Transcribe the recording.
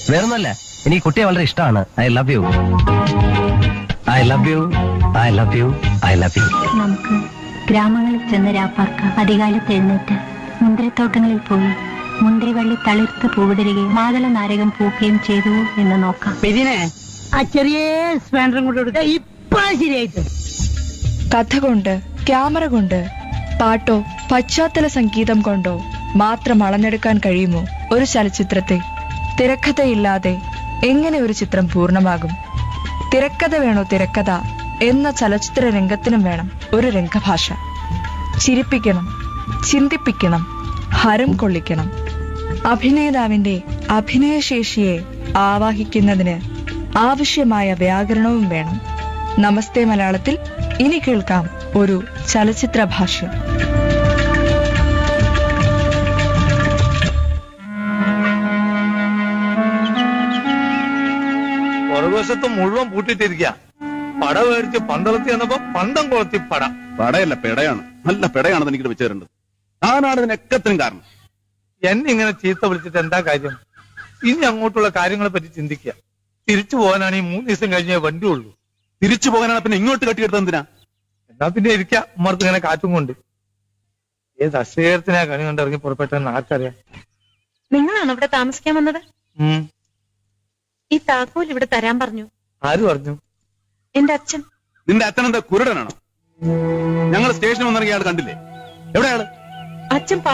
വേറൊന്നല്ല എനിക്ക് കുട്ടിയെ വളരെ ഇഷ്ടമാണ് I love you I love you I love you I love you നമുക്ക് ഗ്രാമങ്ങളിൽ ചെന്ന് രാപ്പാർക്കാം അധികാലത്ത് എഴുന്നേറ്റ് മുന്തിരിത്തോട്ടങ്ങളിൽ പോയി മുന്തിരിവള്ളി തളിർത്ത് പൂവിടരുകയും മാതള നാരകം പൂക്കുകയും ചെയ്തു എന്ന് നോക്കാം ഇതിനെ ആ ചെറിയ സ്പാൻഡറും കൊണ്ട് കൊടുത്ത ഇപ്പഴാ ശരിയായിട്ട് കഥ കൊണ്ട് ക്യാമറ കൊണ്ട് പാട്ടോ പശ്ചാത്തല സംഗീതം കൊണ്ടോ മാത്രം അളന്നെടുക്കാൻ കഴിയുമോ ഒരു ചലച്ചിത്രത്തെ തിരക്കഥയില്ലാതെ എങ്ങനെ ഒരു ചിത്രം പൂർണ്ണമാകും തിരക്കഥ വേണോ തിരക്കഥ എന്ന ചലച്ചിത്ര രംഗത്തിനും വേണം ഒരു രംഗഭാഷ ചിരിപ്പിക്കണം ചിന്തിപ്പിക്കണം ഹരം കൊള്ളിക്കണം അഭിനേതാവിന്റെ അഭിനയശേഷിയെ ആവാഹിക്കുന്നതിന് ആവശ്യമായ വ്യാകരണവും വേണം നമസ്തേ മലയാളത്തിൽ ഇനി കേൾക്കാം ഒരു ചലച്ചിത്ര ഭാഷ്യം പുറകുവശത്ത് മുഴുവൻ പൂട്ടിട്ടിരിക്കുക പട മേടിച്ച് പന്തളത്തി വന്നപ്പോ പന്തം കൊളത്തി പട പടയല്ല പെടയാണ് നല്ല പെടയാണ് എനിക്ക് വെച്ച് തരേണ്ടത് താനാണ് ഇതിനൊക്കത്തിനും കാരണം എന്നെ ഇങ്ങനെ ചീത്ത വിളിച്ചിട്ട് എന്താ കാര്യം ഇനി അങ്ങോട്ടുള്ള കാര്യങ്ങളെ പറ്റി ചിന്തിക്കുക തിരിച്ചു പോകാനാണ് ഈ മൂന്ന് ദിവസം കഴിഞ്ഞേ വണ്ടി ഉള്ളൂ തിരിച്ചു പോകാനാണ് പിന്നെ ഇങ്ങോട്ട് കെട്ടിയെടുത്തത് എന്തിനാ എന്നാ പിന്നെ ഇരിക്കാം ഉമ്മർത്ത് ഇങ്ങനെ കാറ്റും കൊണ്ട് ഏത് അശ്രീകരത്തിനാ കണി കണ്ട് ഇറങ്ങി പുറപ്പെട്ടെന്ന് ആർക്കറിയാം നിങ്ങളാണ് ഇവിടെ താമസിക്കാൻ വന്നത് ഉം ഈ താക്കോൽ ഇവിടെ തരാൻ പറഞ്ഞു ആര് പറഞ്ഞു എന്റെ അച്ഛൻ നിന്റെ അച്ഛനെന്താ കുരുടനാണോ ഞങ്ങൾ സ്റ്റേഷനിൽ വന്നിറങ്ങിയ ആൾ കണ്ടില്ലേ എവിടെയാള് അച്ഛൻ